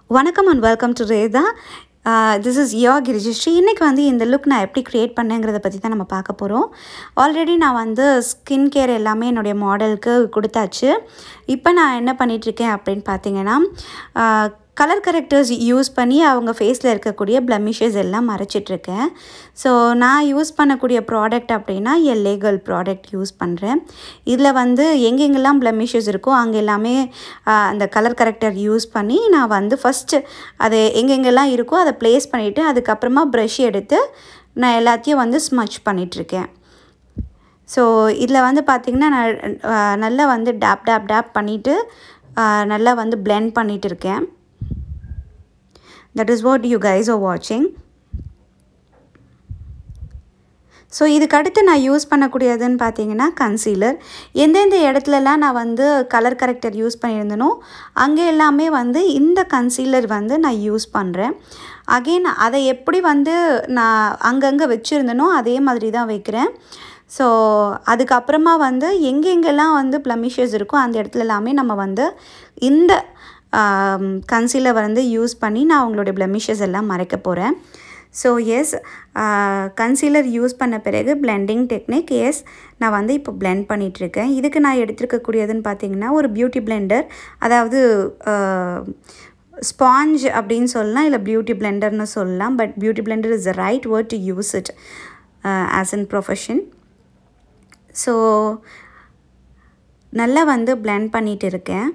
வணக்கம் and welcome to ரேதா this is யோ கிரிஜிஸ்ரீ இன்றைக்கி வந்து இந்த லுக் நான் எப்படி க்ரியேட் பண்ணேங்கிறத பற்றி தான் நம்ம பார்க்க போகிறோம் ஆல்ரெடி நான் வந்து ஸ்கின் கேர் எல்லாமே என்னுடைய மாடலுக்கு கொடுத்தாச்சு இப்போ நான் என்ன பண்ணிகிட்ருக்கேன் அப்படின்னு பார்த்தீங்கன்னா கலர் கரெக்டர்ஸ் யூஸ் பண்ணி அவங்க ஃபேஸில் இருக்கக்கூடிய ப்ளமிஷஸ் எல்லாம் மறைச்சிட்ருக்கேன் ஸோ நான் யூஸ் பண்ணக்கூடிய ப்ராடக்ட் அப்படின்னா என் லேகல் ப்ராடக்ட் யூஸ் பண்ணுறேன் இதில் வந்து எங்கெங்கெல்லாம் ப்ளமிஷஸ் இருக்கோ அங்கே எல்லாமே ஆஹ், அந்த கலர் கரெக்டர் யூஸ் பண்ணி நான் வந்து ஃபஸ்ட்டு அது எங்கெங்கெல்லாம் இருக்கோ அதை ப்ளேஸ் பண்ணிவிட்டு அதுக்கப்புறமா ப்ரஷ் எடுத்து நான் எல்லாத்தையும் வந்து ஸ்மச் பண்ணிகிட்ருக்கேன் ஸோ இதில் வந்து பார்த்திங்கன்னா நான் ஆஹ், நல்லா வந்து டேப் டேப் டேப் பண்ணிவிட்டு நல்லா வந்து blend பண்ணிட்டு இருக்கேன் that is what you guys are வாட்சிங் ஸோ இதுக்கு அடுத்து நான் யூஸ் பண்ணக்கூடியதுன்னு பார்த்தீங்கன்னா கன்சீலர் எந்தெந்த இடத்துலலாம் நான் வந்து கலர் கரெக்டர் யூஸ் பண்ணியிருந்தனோ அங்கே எல்லாமே வந்து இந்த கன்சீலர் வந்து நான் யூஸ் பண்ணுறேன் அகெயின் அதை எப்படி வந்து நான் அங்கங்கே வச்சுருந்தனோ அதே மாதிரி தான் வைக்கிறேன் ஸோ அதுக்கப்புறமா வந்து எங்கெங்கெல்லாம் வந்து ப்ளமிஷஸ் இருக்கோ அந்த இடத்துல எல்லாமே நம்ம வந்து இந்த கன்சீலர் வந்து யூஸ் பண்ணி நான் உங்களுடைய ப்ளமிஷஸ் எல்லாம் மறைக்க போகிறேன் ஸோ எஸ் கன்சீலர் யூஸ் பண்ண பிறகு பிளெண்டிங் டெக்னிக் எஸ் நான் வந்து இப்போ blend பண்ணிகிட்ருக்கேன் இதுக்கு நான் எடுத்துருக்கக்கூடியதுன்னு பார்த்தீங்கன்னா ஒரு பியூட்டி பிளெண்டர் அதாவது ஸ்பாஞ்ச் அப்படின்னு சொல்லலாம் இல்லை பியூட்டி பிளெண்டர்னு சொல்லலாம் but beauty blender is the right word to use it as in profession so நல்லா வந்து blend பண்ணிட்டு இருக்கேன்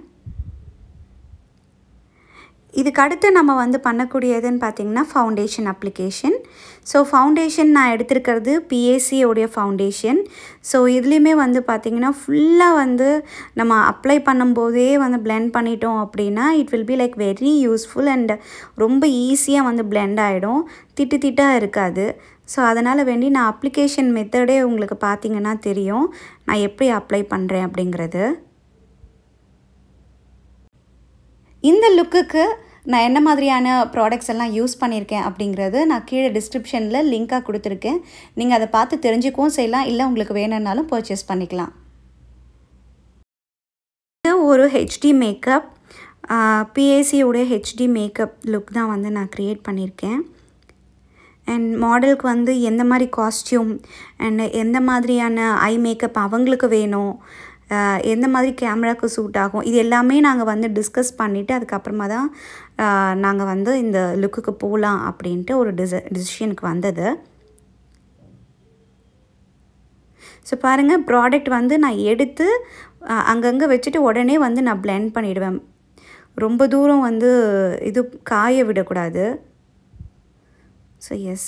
இதுக்கு அடுத்து நம்ம வந்து பண்ணக்கூடியதுன்னு பார்த்தீங்கன்னா ஃபவுண்டேஷன் அப்ளிகேஷன் ஸோ ஃபவுண்டேஷன் நான் எடுத்திருக்கிறது PAC உடைய ஃபவுண்டேஷன் ஸோ இதுலேயுமே வந்து பார்த்திங்கன்னா ஃபுல்லாக வந்து நம்ம அப்ளை பண்ணும்போதே வந்து blend பண்ணிட்டோம் அப்படின்னா it will be like very useful and ரொம்ப ஈஸியாக வந்து blend ஆகிடும் திட்டு திட்டாக இருக்காது ஸோ அதனால் வேண்டி நான் அப்ளிகேஷன் மெத்தடே உங்களுக்கு பார்த்தீங்கன்னா தெரியும் நான் எப்படி அப்ளை பண்ணுறேன் அப்படிங்கிறது இந்த லுக்குக்கு நான் என்ன மாதிரியான ப்ராடக்ட்ஸ் எல்லாம் யூஸ் பண்ணியிருக்கேன் அப்படிங்கிறது நான் கீழே டிஸ்கிரிப்ஷனில் லிங்காக கொடுத்துருக்கேன் நீங்கள் அதை பார்த்து தெரிஞ்சுக்கவும் செய்யலாம் இல்லை உங்களுக்கு வேணும்னாலும் பர்ச்சேஸ் பண்ணிக்கலாம் இது ஒரு ஹெச்டி மேக்கப் பிஏசியோடைய ஹெச்டி மேக்கப் லுக் தான் வந்து நான் க்ரியேட் பண்ணியிருக்கேன் அண்ட் மாடலுக்கு வந்து எந்த மாதிரி காஸ்டியூம் அண்ட் எந்த மாதிரியான ஐ மேக்கப் அவங்களுக்கு வேணும் ஆஹ் எந்த மாதிரி கேமராவுக்கு சூட் ஆகும் இது எல்லாமே நாங்கள் வந்து டிஸ்கஸ் பண்ணிவிட்டு அதுக்கப்புறமா தான் நாங்கள் வந்து இந்த லுக்குக்கு போகலாம் அப்படின்ட்டு ஒரு டிச டிசிஷனுக்கு வந்தது ஸோ பாருங்கள் ப்ராடக்ட் வந்து நான் எடுத்து ஆஹ் அங்கங்கே வச்சுட்டு உடனே வந்து நான் blend பண்ணிடுவேன் ரொம்ப தூரம் வந்து இது காய விடக்கூடாது ஸோ எஸ்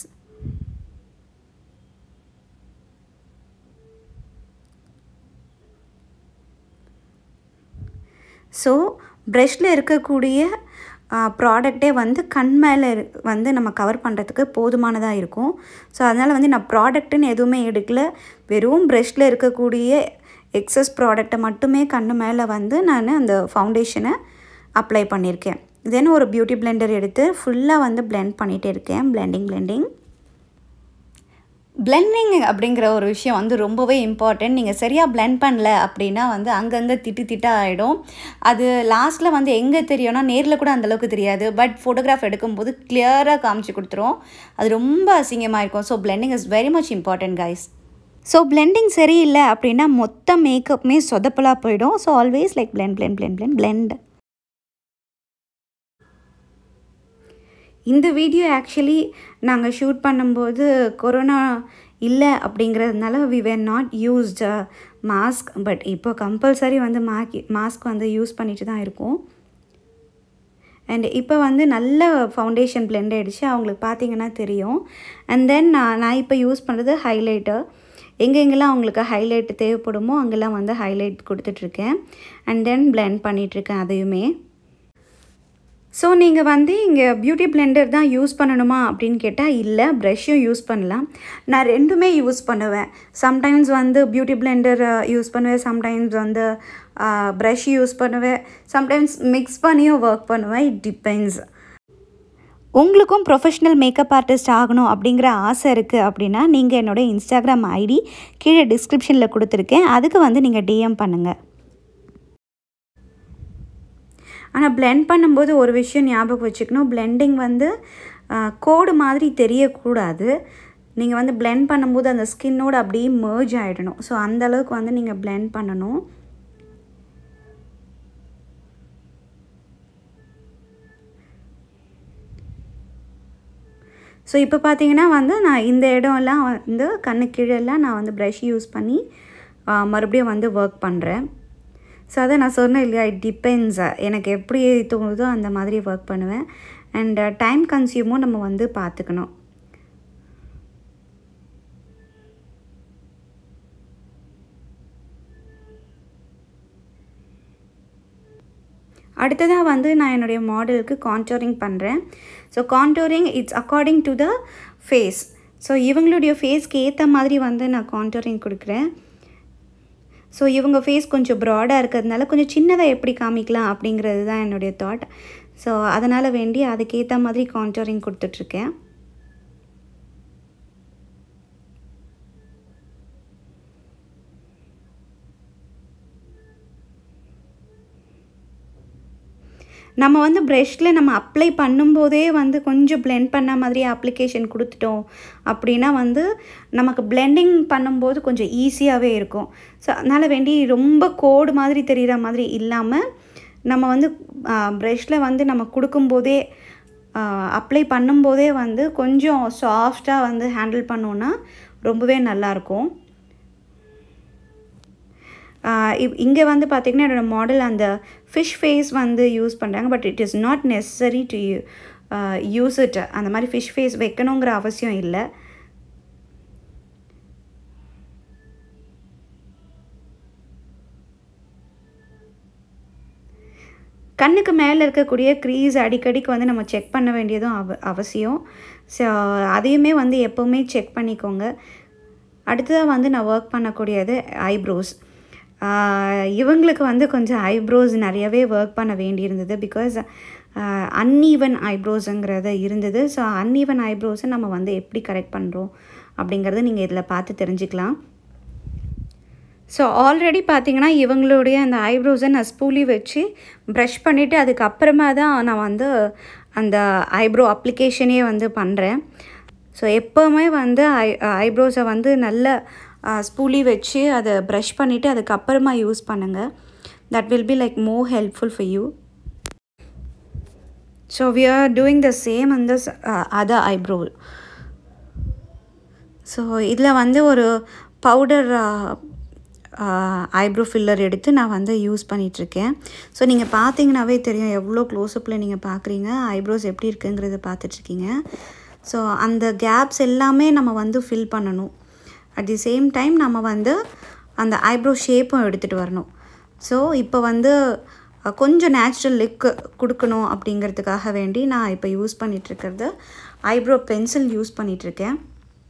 ஸோ ப்ரஷில் இருக்கக்கூடிய ப்ராடக்டே வந்து கண் மேலே வந்து நம்ம கவர் பண்ணுறதுக்கு போதுமானதாக இருக்கும் ஸோ அதனால் வந்து நான் ப்ராடக்ட்டுன்னு எதுவுமே எடுக்கல வெறும் ப்ரஷில் இருக்கக்கூடிய எக்ஸஸ் ப்ராடக்டை மட்டுமே கண்ணு மேலே வந்து நான் அந்த ஃபவுண்டேஷனை அப்ளை பண்ணியிருக்கேன் தென் ஒரு பியூட்டி பிளெண்டர் எடுத்து ஃபுல்லாக வந்து blend பண்ணிகிட்டே இருக்கேன் பிளெண்டிங் பிளெண்டிங் பிளெண்டிங் அப்படிங்கிற ஒரு விஷயம் வந்து ரொம்பவே இம்பார்ட்டன்ட் நீங்கள் சரியாக blend பண்ணல அப்படின்னா வந்து அங்கங்கே திட்டு திட்டாக ஆகிடும் அது லாஸ்ட்டில் வந்து எங்கே தெரியும்னா நேரில் கூட அந்தளவுக்கு தெரியாது பட் ஃபோட்டோகிராஃப் எடுக்கும்போது கிளியராக காமிச்சு கொடுத்துரும் அது ரொம்ப அசிங்கமாக இருக்கும் so blending is very much important guys so blending சரியில்லை அப்படின்னா மொத்த மேக்கப்புமே சொதப்பலாக போயிடும் so always like blend blend blend blend blend இந்த வீடியோ ஆக்சுவலி நாங்கள் ஷூட் பண்ணும்போது கொரோனா இல்லை அப்படிங்கிறதுனால we were not used mask but இப்போ கம்பல்சரி வந்து மாக்கி மாஸ்க் வந்து யூஸ் பண்ணிட்டு தான் இருக்கோம் அண்ட் இப்போ வந்து நல்ல ஃபவுண்டேஷன் blend ஆகிடுச்சு அவங்களுக்கு பார்த்தீங்கன்னா தெரியும் அண்ட் தென் நான் நான் இப்போ யூஸ் பண்ணுறது ஹைலைட்டர் எங்கெங்கெல்லாம் அவங்களுக்கு ஹைலைட் தேவைப்படுமோ அங்கெல்லாம் வந்து ஹைலைட் கொடுத்துட்ருக்கேன் அண்ட் தென் blend பண்ணிகிட்ருக்கேன் அதையுமே ஸோ நீங்கள் வந்து இங்கே பியூட்டி பிளெண்டர் தான் யூஸ் பண்ணணுமா அப்படின்னு கேட்டால் இல்லை ப்ரஷ்ஷும் யூஸ் பண்ணலாம் நான் ரெண்டுமே யூஸ் பண்ணுவேன் சம்டைம்ஸ் வந்து பியூட்டி பிளெண்டர் யூஸ் பண்ணுவேன் சம்டைம்ஸ் வந்து ப்ரஷ் யூஸ் பண்ணுவேன் சம்டைம்ஸ் மிக்ஸ் பண்ணியும் ஒர்க் பண்ணுவேன் இட் டிபெண்ட்ஸ் உங்களுக்கும் ப்ரொஃபஷ்னல் மேக்கப் ஆர்டிஸ்ட் ஆகணும் அப்படிங்கிற ஆசை இருக்குது அப்படின்னா நீங்கள் என்னோடய இன்ஸ்டாகிராம் ஐடி கீழே டிஸ்கிரிப்ஷனில் கொடுத்துருக்கேன் அதுக்கு வந்து நீங்கள் டிஎம் பண்ணுங்கள் ஆனால் blend பண்ணும்போது ஒரு விஷயம் ஞாபகம் வச்சுக்கணும் blending வந்து கோடு மாதிரி தெரியக்கூடாது நீங்கள் வந்து blend பண்ணும்போது அந்த ஸ்கின்னோட அப்படியே merge ஆகிடணும் ஸோ அந்த அளவுக்கு வந்து நீங்கள் blend பண்ணணும் ஸோ இப்போ பார்த்தீங்கன்னா வந்து நான் இந்த இடம்லாம் வந்து கண்ணு கீழெல்லாம் நான் வந்து ப்ரஷ் யூஸ் பண்ணி ஆ, மறுபடியும் வந்து ஒர்க் பண்ணுறேன் ஸோ அதை நான் சொன்னேன் இல்லையா இட் டிபெண்ட்ஸ் எனக்கு எப்படி தோணுதோ அந்த மாதிரி ஒர்க் பண்ணுவேன் அண்ட் டைம் கன்சியூமும் நம்ம வந்து பார்த்துக்கணும் அடுத்ததாக வந்து நான் என்னுடைய மாடலுக்கு கான்டோரிங் பண்ணுறேன் so contouring it's according to the face so இவங்களுடைய ஃபேஸ்க்கு ஏற்ற மாதிரி வந்து நான் கான்டோரிங் கொடுக்குறேன் ஸோ இவங்க ஃபேஸ் கொஞ்சம் ப்ராடாக இருக்கிறதுனால கொஞ்சம் சின்னதாக எப்படி காமிக்கலாம் அப்படிங்கிறது தான் என்னுடைய தாட் ஸோ அதனால் வேண்டி அதுக்கேற்ற மாதிரி கான்டோரிங் கொடுத்துட்ருக்கேன் நம்ம வந்து ப்ரெஷ்ஷில் நம்ம அப்ளை பண்ணும்போதே வந்து கொஞ்சம் blend பண்ண மாதிரி அப்ளிகேஷன் கொடுத்துட்டோம் அப்படின்னா வந்து நமக்கு blending பண்ணும்போது கொஞ்சம் ஈஸியாகவே இருக்கும் ஸோ அதனால் வேண்டி ரொம்ப கோடு மாதிரி தெரிகிற மாதிரி இல்லாமல் நம்ம வந்து ப்ரெஷ்ஷில் வந்து நம்ம கொடுக்கும்போதே அப்ளை பண்ணும்போதே வந்து கொஞ்சம் சாஃப்டாக வந்து ஹேண்டில் பண்ணோன்னா ரொம்பவே நல்லாயிருக்கும் இங்கே வந்து பார்த்திங்கன்னா என்னோடய மாடல் அந்த ஃபிஷ் ஃபேஸ் வந்து யூஸ் பண்ணுறாங்க but it is not necessary to use it அந்த மாதிரி ஃபிஷ் ஃபேஸ் வைக்கணுங்கிற அவசியம் இல்லை கண்ணுக்கு மேலே இருக்கக்கூடிய க்ரீஸ் அடிக்கடிக்கு வந்து நம்ம செக் பண்ண வேண்டியதும் அவ அவசியம் ஸோ அதையுமே வந்து எப்போவுமே செக் பண்ணிக்கோங்க அடுத்ததாக வந்து நான் ஒர்க் பண்ணக்கூடியது ஐப்ரோஸ் இவங்களுக்கு வந்து கொஞ்சம் ஐப்ரோஸ் நிறையவே ஒர்க் பண்ண வேண்டியிருந்தது பிகாஸ் அன்ஈவன் ஐப்ரோஸுங்கிறது இருந்தது ஸோ அன்ஈவன் ஐப்ரோஸை நம்ம வந்து எப்படி கரெக்ட் பண்ணுறோம் அப்படிங்கிறத நீங்கள் இதில் பார்த்து தெரிஞ்சுக்கலாம் ஸோ ஆல்ரெடி பார்த்தீங்கன்னா இவங்களுடைய அந்த ஐப்ரோஸை நான் ஸ்பூலி வச்சு ப்ரஷ் பண்ணிவிட்டு அதுக்கப்புறமா தான் நான் வந்து அந்த ஐப்ரோ அப்ளிகேஷனே வந்து பண்ணுறேன் ஸோ எப்போவுமே வந்து ஐ ஐப்ரோஸை வந்து நல்ல ஸ்பூலி வச்சு அதை ப்ரஷ் பண்ணிவிட்டு அதுக்கப்புறமா யூஸ் பண்ணுங்கள் that will be like more helpful for you so we are doing the same அந்த அதர் ஐப்ரோ ஸோ இதில் வந்து ஒரு பவுடர் ஐப்ரோ ஃபில்லர் எடுத்து நான் வந்து யூஸ் பண்ணிகிட்ருக்கேன் ஸோ நீங்கள் பார்த்தீங்கன்னாவே தெரியும் எவ்வளோ க்ளோஸ்அப்பில் நீங்கள் பார்க்குறீங்க ஐப்ரோஸ் எப்படி இருக்குங்கிறத பார்த்துட்ருக்கீங்க ஸோ அந்த கேப்ஸ் எல்லாமே நம்ம வந்து ஃபில் பண்ணணும் அட் தி சேம் டைம் நம்ம வந்து அந்த ஐப்ரோ ஷேப்பும் எடுத்துகிட்டு வரணும் ஸோ இப்போ வந்து கொஞ்சம் நேச்சுரல் லுக் கொடுக்கணும் அப்படிங்கிறதுக்காக வேண்டி நான் இப்போ யூஸ் பண்ணிகிட்ருக்கிறது ஐப்ரோ பென்சில் யூஸ் பண்ணிகிட்ருக்கேன்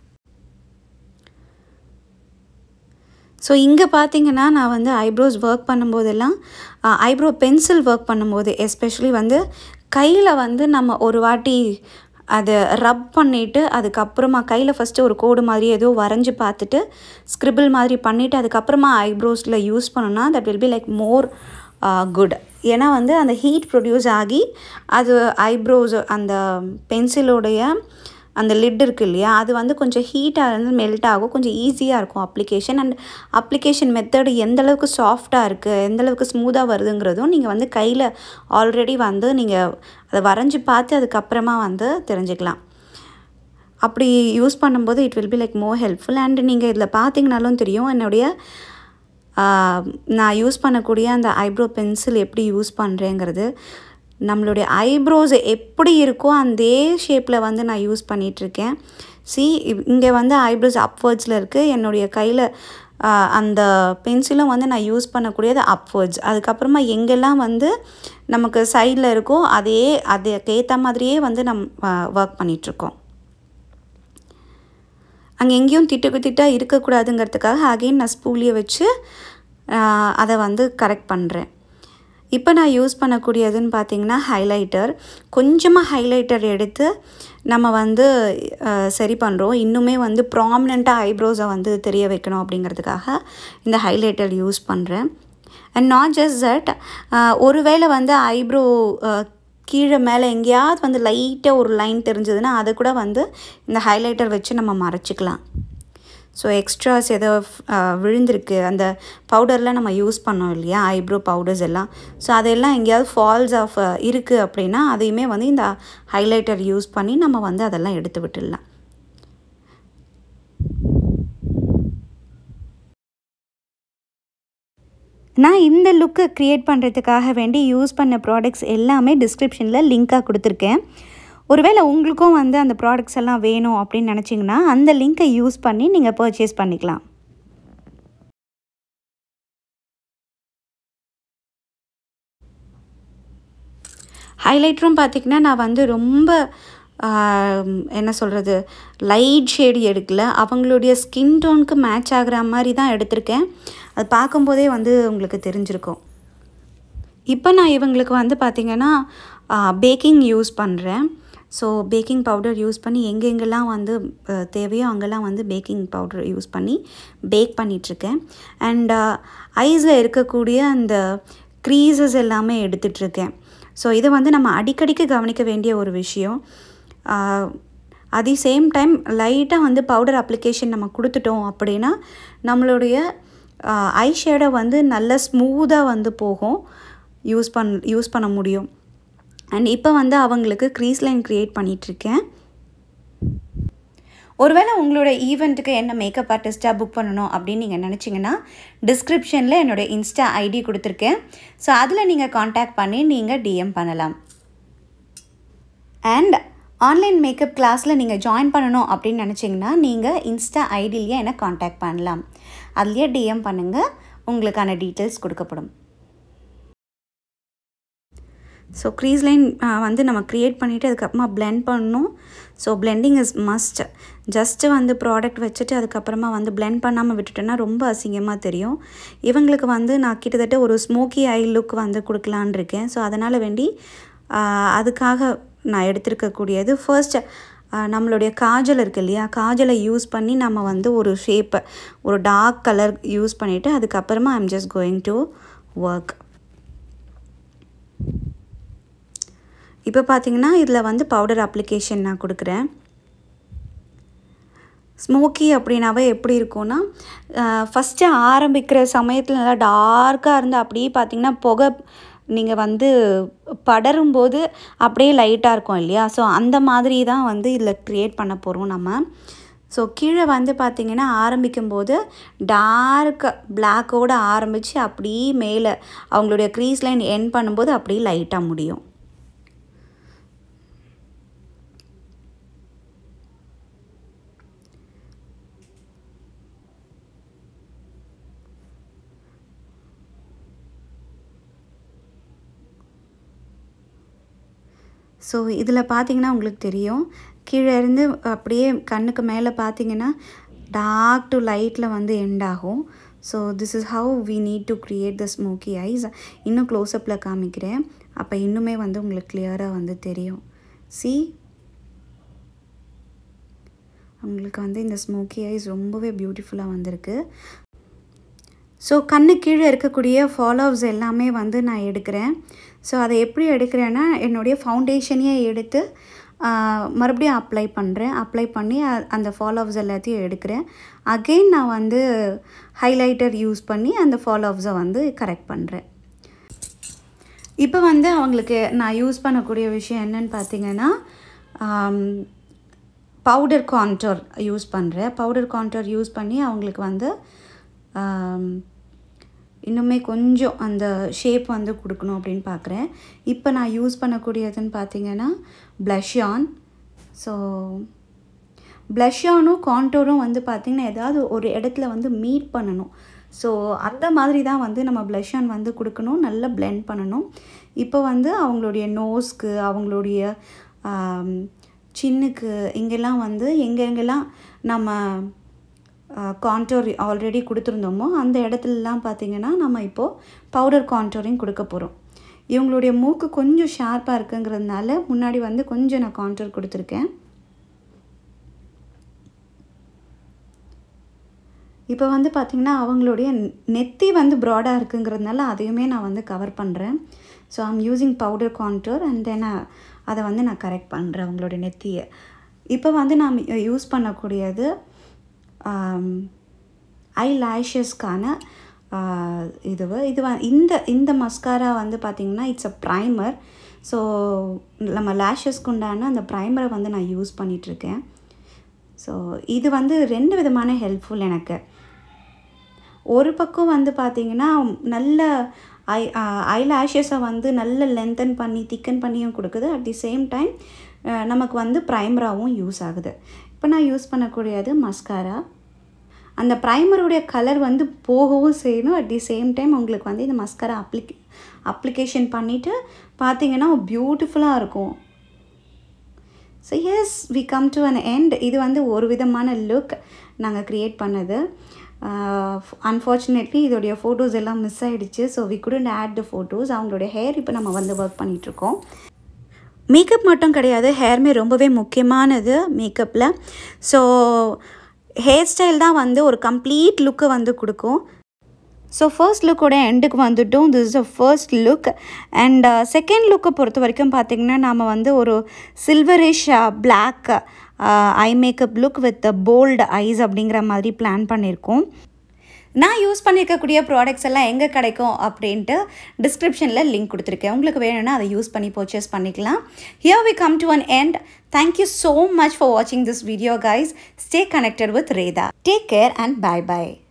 ஸோ இங்கே பார்த்தீங்கன்னா நான் வந்து ஐப்ரோஸ் ஒர்க் பண்ணும்போதெல்லாம் ஐப்ரோ பென்சில் ஒர்க் பண்ணும்போது எஸ்பெஷலி வந்து கையில் வந்து நம்ம ஒரு வாட்டி அதை ரப் பண்ணிவிட்டு அதுக்கப்புறமா கையில் ஃபஸ்ட்டு ஒரு கோடு மாதிரி ஏதோ வரைஞ்சி பார்த்துட்டு ஸ்க்ரிபிள் மாதிரி பண்ணிவிட்டு அதுக்கப்புறமா ஐப்ரோஸில் யூஸ் பண்ணோன்னா that will be like more good ஏன்னா வந்து அந்த ஹீட் ப்ரொடியூஸ் ஆகி அது ஐப்ரோஸ் அந்த பென்சிலோடைய அந்த லிட் இருக்குது இல்லையா அது வந்து கொஞ்சம் ஹீட்டாக இருந்து மெல்ட் ஆகும் கொஞ்சம் ஈஸியாக இருக்கும் அப்ளிகேஷன் அண்ட் அப்ளிகேஷன் மெத்தடு எந்த அளவுக்கு சாஃப்டாக இருக்குது எந்த அளவுக்கு ஸ்மூத்தாக வருதுங்கிறதும் நீங்கள் வந்து கையில் ஆல்ரெடி வந்து நீங்கள் அதை வரைஞ்சி பார்த்து அதுக்கப்புறமா வந்து தெரிஞ்சுக்கலாம் அப்படி யூஸ் பண்ணும்போது it will be like more helpful and நீங்கள் இதில் பார்த்தீங்கனாலும் தெரியும் என்னுடைய நான் யூஸ் பண்ணக்கூடிய அந்த ஐப்ரோ பென்சில் எப்படி யூஸ் பண்ணுறேங்கிறது நம்மளுடைய ஐப்ரோஸ் எப்படி இருக்கோ அதே ஷேப்பில் வந்து நான் யூஸ் பண்ணிகிட்ருக்கேன் சி இங்கே வந்து ஐப்ரோஸ் அப்வர்ட்ஸில் இருக்குது என்னுடைய கையில் அந்த பென்சிலும் வந்து நான் யூஸ் பண்ணக்கூடியது அப்வர்ட்ஸ் அதுக்கப்புறமா எங்கெல்லாம் வந்து நமக்கு சைடில் இருக்கோ அதே அதுக்கேற்ற மாதிரியே வந்து நம் ஒர்க் பண்ணிகிட்ருக்கோம் அங்கே எங்கேயும் திட்டுக்கு திட்டாக இருக்கக்கூடாதுங்கிறதுக்காக அகெயின் நான் ஸ்பூலியை வச்சு அதை வந்து கரெக்ட் பண்ணுறேன் இப்போ நான் யூஸ் பண்ணக்கூடியதுன்னு பார்த்தீங்கன்னா ஹைலைட்டர் கொஞ்சமாக ஹைலைட்டர் எடுத்து நம்ம வந்து சரி பண்ணுறோம் இன்னுமே வந்து ப்ராமினெண்ட்டாக ஐப்ரோஸை வந்து தெரிய வைக்கணும் அப்படிங்கிறதுக்காக இந்த ஹைலைட்டர் யூஸ் பண்ணுறேன் அண்ட் நாட் ஜஸ்ட் தட் ஒருவேளை வந்து ஐப்ரோ கீழே மேலே எங்கேயாவது வந்து லைட்டாக ஒரு லைன் தெரிஞ்சதுன்னா அதை கூட வந்து இந்த ஹைலைட்டர் வச்சு நம்ம மறைச்சிக்கலாம் ஸோ எக்ஸ்ட்ராஸ் ஏதோ விழுந்திருக்கு அந்த பவுடர்லாம் நம்ம யூஸ் பண்ணோம் இல்லையா ஐப்ரோ பவுடர்ஸ் எல்லாம் ஸோ அதெல்லாம் எங்கேயாவது ஃபால்ஸ் ஆஃப் இருக்குது அப்படின்னா அதையுமே வந்து இந்த ஹைலைட்டர் யூஸ் பண்ணி நம்ம வந்து அதெல்லாம் எடுத்து விட்டுடலாம் நான் இந்த லுக்கை க்ரியேட் பண்ணுறதுக்காக வேண்டி யூஸ் பண்ண ப்ராடக்ட்ஸ் எல்லாமே டிஸ்கிரிப்ஷனில் லிங்காக கொடுத்துருக்கேன் ஒருவேளை உங்களுக்கும் வந்து அந்த ப்ராடக்ட்ஸ் எல்லாம் வேணும் அப்படின்னு நினச்சிங்கன்னா அந்த லிங்க்கை யூஸ் பண்ணி நீங்கள் பர்ச்சேஸ் பண்ணிக்கலாம் ஹைலைட்டரும் பார்த்திங்கன்னா நான் வந்து ரொம்ப என்ன சொல்கிறது லைட் ஷேடு எடுக்கல அவங்களுடைய ஸ்கின் டோனுக்கு மேட்ச் ஆகிற மாதிரி தான் எடுத்திருக்கேன் அது பார்க்கும்போதே வந்து உங்களுக்கு தெரிஞ்சிருக்கும் இப்போ நான் இவங்களுக்கு வந்து பார்த்திங்கன்னா பேக்கிங் யூஸ் பண்ணுறேன் ஸோ பேக்கிங் பவுடர் யூஸ் பண்ணி எங்கெங்கெல்லாம் வந்து தேவையோ அங்கெல்லாம் வந்து பேக்கிங் பவுடர் யூஸ் பண்ணி பேக் பண்ணிகிட்ருக்கேன் அண்ட் ஐஸில் இருக்கக்கூடிய அந்த க்ரீசஸ் எல்லாமே எடுத்துகிட்ருக்கேன் ஸோ இதை வந்து நம்ம அடிக்கடிக்கு கவனிக்க வேண்டிய ஒரு விஷயம் அதே சேம் டைம் லைட்டாக வந்து பவுடர் அப்ளிகேஷன் நம்ம கொடுத்துட்டோம் அப்படின்னா நம்மளுடைய ஐ ஷேடை வந்து நல்ல ஸ்மூத்தாக வந்து போகும் யூஸ் பண் யூஸ் பண்ண முடியும் அண்ட் இப்போ வந்து அவங்களுக்கு க்ரீஸ் லைன் க்ரியேட் பண்ணிகிட்ருக்கேன் ஒருவேளை உங்களோட ஈவெண்ட்டுக்கு என்ன மேக்கப் ஆர்டிஸ்ட்டாக புக் பண்ணணும் அப்படின்னு நீங்கள் நினச்சிங்கன்னா டிஸ்கிரிப்ஷனில் என்னோடய இன்ஸ்டா ஐடி கொடுத்துருக்கேன் ஸோ அதில் நீங்கள் காண்டாக்ட் பண்ணி நீங்கள் டிஎம் பண்ணலாம் அண்ட் ஆன்லைன் மேக்கப் கிளாஸில் நீங்கள் ஜாயின் பண்ணணும் அப்படின்னு நினச்சிங்கன்னா நீங்கள் இன்ஸ்டா ஐடியிலேயே என்னை காண்டாக்ட் பண்ணலாம் அதுலேயே டிஎம் பண்ணுங்கள் உங்களுக்கான டீட்டெயில்ஸ் கொடுக்கப்படும் ஸோ க்ரீஸ் லைன் வந்து நம்ம க்ரியேட் பண்ணிவிட்டு அதுக்கப்புறமா பிளெண்ட் பண்ணணும் so blending is must just வந்து ப்ராடக்ட் வச்சுட்டு அதுக்கப்புறமா வந்து பிளெண்ட் பண்ணாமல் விட்டுட்டோன்னா ரொம்ப அசிங்கமாக தெரியும் இவங்களுக்கு வந்து நான் கிட்டத்தட்ட ஒரு ஸ்மோக்கி ஐ லுக் வந்து கொடுக்கலான் இருக்கேன் ஸோ அதனால் வேண்டி அதுக்காக நான் எடுத்திருக்கக்கூடியது ஃபர்ஸ்ட் நம்மளுடைய காஜல் இருக்கு இல்லையா காஜலை யூஸ் பண்ணி நம்ம வந்து ஒரு ஷேப்பை ஒரு டார்க் கலர் யூஸ் பண்ணிவிட்டு அதுக்கப்புறமா I'm just going to work இப்போ பார்த்தீங்கன்னா இதில் வந்து பவுடர் அப்ளிகேஷன் நான் கொடுக்குறேன் ஸ்மோக்கி அப்படின்னாவே எப்படி இருக்கும்னா ஃபஸ்ட்டு ஆரம்பிக்கிற சமயத்தில் நல்லா டார்க்காக இருந்து அப்படியே பார்த்திங்கன்னா புகை நீங்கள் வந்து படரும்போது அப்படியே லைட்டாக இருக்கும் இல்லையா ஸோ அந்த மாதிரி தான் வந்து இதில் க்ரியேட் பண்ண போகிறோம் நம்ம ஸோ கீழே வந்து பார்த்திங்கன்னா ஆரம்பிக்கும்போது டார்க் பிளாக்கோடு ஆரம்பித்து அப்படியே மேலே அவங்களுடைய க்ரீஸ் லைன் என் பண்ணும்போது அப்படியே லைட்டாக முடியும் ஸோ இதில் பார்த்தீங்கன்னா உங்களுக்கு தெரியும் கீழே இருந்து அப்படியே கண்ணுக்கு மேலே பார்த்தீங்கன்னா டார்க் டு லைட்டில் வந்து எண்ட் ஆகும் so this is how we need to create the smoky eyes இன்னும் க்ளோஸ்அப்பில் காமிக்கிறேன் அப்போ இன்னுமே வந்து உங்களுக்கு கிளியராக வந்து தெரியும் சி உங்களுக்கு வந்து இந்த ஸ்மோக்கி ஐஸ் ரொம்பவே பியூட்டிஃபுல்லாக வந்திருக்கு ஸோ கண்ணு கீழே இருக்கக்கூடிய ஃபாலோவர்ஸ் எல்லாமே வந்து நான் எடுக்கிறேன் ஸோ அதை எப்படி எடுக்கிறேன்னா என்னுடைய ஃபவுண்டேஷனையே எடுத்து மறுபடியும் அப்ளை பண்ணுறேன் அப்ளை பண்ணி அந்த ஃபாலோவர்ஸ் எல்லாத்தையும் எடுக்கிறேன் அகெயின் நான் வந்து ஹைலைட்டர் யூஸ் பண்ணி அந்த ஃபாலோவர்ஸை வந்து கரெக்ட் பண்ணுறேன் இப்போ வந்து அவங்களுக்கு நான் யூஸ் பண்ணக்கூடிய விஷயம் என்னன்னு பார்த்தீங்கன்னா பவுடர் கான்டோர் யூஸ் பண்ணுறேன் பவுடர் கான்டோர் யூஸ் பண்ணி அவங்களுக்கு வந்து இன்னுமே கொஞ்சம் அந்த ஷேப் வந்து கொடுக்கணும் அப்படின்னு பார்க்குறேன் இப்போ நான் யூஸ் பண்ணக்கூடியதுன்னு பார்த்தீங்கன்னா ப்ளஷ்யான் ஸோ ப்ளஷ்யானும் கான்டோரும் வந்து பார்த்திங்கன்னா ஏதாவது ஒரு இடத்துல வந்து மீட் பண்ணணும் ஸோ அந்த மாதிரி தான் வந்து நம்ம ப்ளஷ்யான் வந்து கொடுக்கணும் நல்லா பிளெண்ட் பண்ணணும் இப்போ வந்து அவங்களுடைய நோஸ்க்கு அவங்களுடைய சின்னுக்கு இங்கெல்லாம் வந்து எங்கெங்கெல்லாம் நம்ம கான்டோர் ஆல்ரெடி கொடுத்துருந்தோமோ அந்த இடத்துலலாம் பார்த்திங்கன்னா நம்ம இப்போது பவுடர் கான்டோரிங் கொடுக்க போகிறோம் இவங்களுடைய மூக்கு கொஞ்சம் ஷார்ப்பாக இருக்குங்கிறதுனால முன்னாடி வந்து கொஞ்சம் நான் கான்டோர் கொடுத்துருக்கேன் இப்போ வந்து பார்த்திங்கன்னா அவங்களுடைய நெத்தி வந்து ப்ராடாக இருக்குங்கிறதுனால அதையுமே நான் வந்து கவர் பண்ணுறேன் so I'm using powder contour and then அதை வந்து நான் கரெக்ட் பண்ணுறேன் அவங்களுடைய நெத்தியை இப்போ வந்து நான் யூஸ் பண்ணக்கூடியது ஐ லேஷஸ்க்கான இது இது வ இந்த இந்த மஸ்காரா வந்து பார்த்திங்கன்னா இட்ஸ் அ ப்ரைமர் ஸோ நம்ம லேஷஸ்க்கு உண்டான அந்த ப்ரைமரை வந்து நான் யூஸ் பண்ணிகிட்ருக்கேன் ஸோ இது வந்து ரெண்டு விதமான ஹெல்ப்ஃபுல் எனக்கு ஒரு பக்கம் வந்து பார்த்திங்கன்னா நல்ல ஐ ஐ லேஷஸை வந்து நல்ல லென்த்தன் பண்ணி திக்கன் பண்ணியும் கொடுக்குது அட் தி சேம் டைம் நமக்கு வந்து ப்ரைமராகவும் யூஸ் ஆகுது இப்போ நான் யூஸ் பண்ணக்கூடியது மஸ்காரா அந்த ப்ரைமருடைய கலர் வந்து போகவும் செய்யணும் அட் தி சேம் டைம் உங்களுக்கு வந்து இந்த மஸ்காரா அப்ளிக் அப்ளிகேஷன் பண்ணிவிட்டு பார்த்தீங்கன்னா பியூட்டிஃபுல்லாக இருக்கும் so as we come to an end இது வந்து ஒரு விதமான லுக் நாங்கள் க்ரியேட் பண்ணது அன்ஃபார்ச்சுனேட்லி இதோடைய ஃபோட்டோஸ் எல்லாம் மிஸ் ஆகிடுச்சு so we couldn't add the photos அவங்களுடைய ஹேர் இப்போ நம்ம வந்து ஒர்க் பண்ணிகிட்ருக்கோம் மேக்கப் மட்டும் கிடையாது ஹேர்மே ரொம்பவே முக்கியமானது மேக்கப்பில் ஸோ ஹேர் ஸ்டைல் தான் வந்து ஒரு கம்ப்ளீட் லுக்கை வந்து கொடுக்கும் ஸோ ஃபர்ஸ்ட் லுக்கோட எண்டுக்கு வந்துட்டும் this is a first look and second லுக்கை பொறுத்த வரைக்கும் பார்த்திங்கன்னா நாம் வந்து ஒரு silverish black eye makeup look with bold eyes அப்படிங்கிற மாதிரி பிளான் பண்ணியிருக்கோம் நான் யூஸ் பண்ணியிருக்கக்கூடிய ப்ராடக்ட்ஸ் எல்லாம் எங்கே கிடைக்கும் அப்படின்ட்டு டிஸ்கிரிப்ஷனில் லிங்க் கொடுத்துருக்கேன் உங்களுக்கு வேணும்னா அதை யூஸ் பண்ணி பர்ச்சேஸ் பண்ணிக்கலாம் here we come to an end thank you so much for வாட்சிங் this video guys stay connected with ரேதா take care and bye by